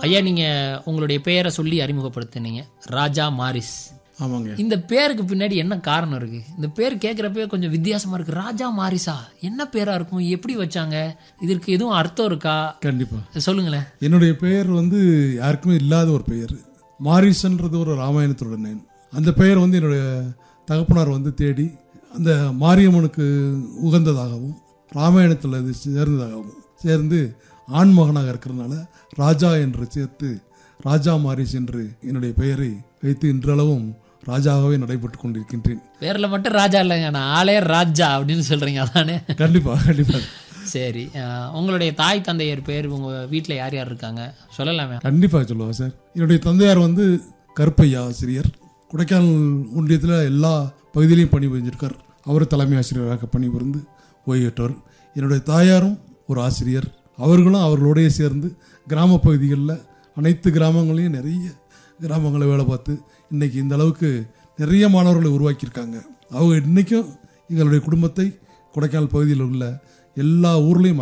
ஐயா நீங்க உங்களுடைய பெயரை சொல்லி அறிமுகப்படுத்தினீங்க ராஜா மாரிஸ் ஆமாங்க இந்த பேருக்கு பின்னாடி என்ன காரணம் இருக்கு இந்த பேர் கேட்குறப்பே கொஞ்சம் வித்தியாசமா இருக்கு ராஜா மாரிசா என்ன பேரா இருக்கும் எப்படி வச்சாங்க இதற்கு எதுவும் அர்த்தம் இருக்கா கண்டிப்பாக சொல்லுங்களேன் என்னுடைய பெயர் வந்து யாருக்குமே இல்லாத ஒரு பெயர் மாரிசன்றது ஒரு ராமாயணத்தோட நேம் அந்த பெயர் வந்து என்னுடைய தகப்பனார் வந்து தேடி அந்த மாரியம்மனுக்கு உகந்ததாகவும் ராமாயணத்தில் அது சேர்ந்ததாகவும் சேர்ந்து ஆண்மகனாக இருக்கிறதுனால ராஜா என்று சேர்த்து ராஜா மாரிஸ் என்று என்னுடைய பெயரை வைத்து இன்றளவும் ராஜாவாகவே நடைபெற்று கொண்டிருக்கின்றேன் பேர்ல மட்டும் ராஜா இல்லைங்க நான் ஆளே ராஜா அப்படின்னு சொல்றீங்க அதானே கண்டிப்பாக கண்டிப்பாக சரி அஹ், உங்களுடைய தாய் தந்தையர் பேர் உங்க வீட்டில் யார் யார் இருக்காங்க சொல்லலாமே கண்டிப்பாக சொல்லுவேன் சார் என்னுடைய தந்தையார் வந்து கருப்பையா ஆசிரியர் கொடைக்கானல் ஒன்றியத்தில் எல்லா பகுதியிலையும் பணி புரிஞ்சிருக்கார் அவர் தலைமை ஆசிரியராக பணிபுரிந்து ஓய்வு பெற்றவர் என்னுடைய தாயாரும் ஒரு ஆசிரியர் அவர்களும் அவர்களோடய சேர்ந்து கிராம பகுதிகளில் அனைத்து கிராமங்களையும் நிறைய கிராமங்களை வேலை பார்த்து இன்னைக்கு இந்த அளவுக்கு நிறைய மாணவர்களை உருவாக்கியிருக்காங்க அவங்க இன்றைக்கும் எங்களுடைய குடும்பத்தை கொடைக்கானல் பகுதியில் உள்ள எல்லா ஊர்லேயும்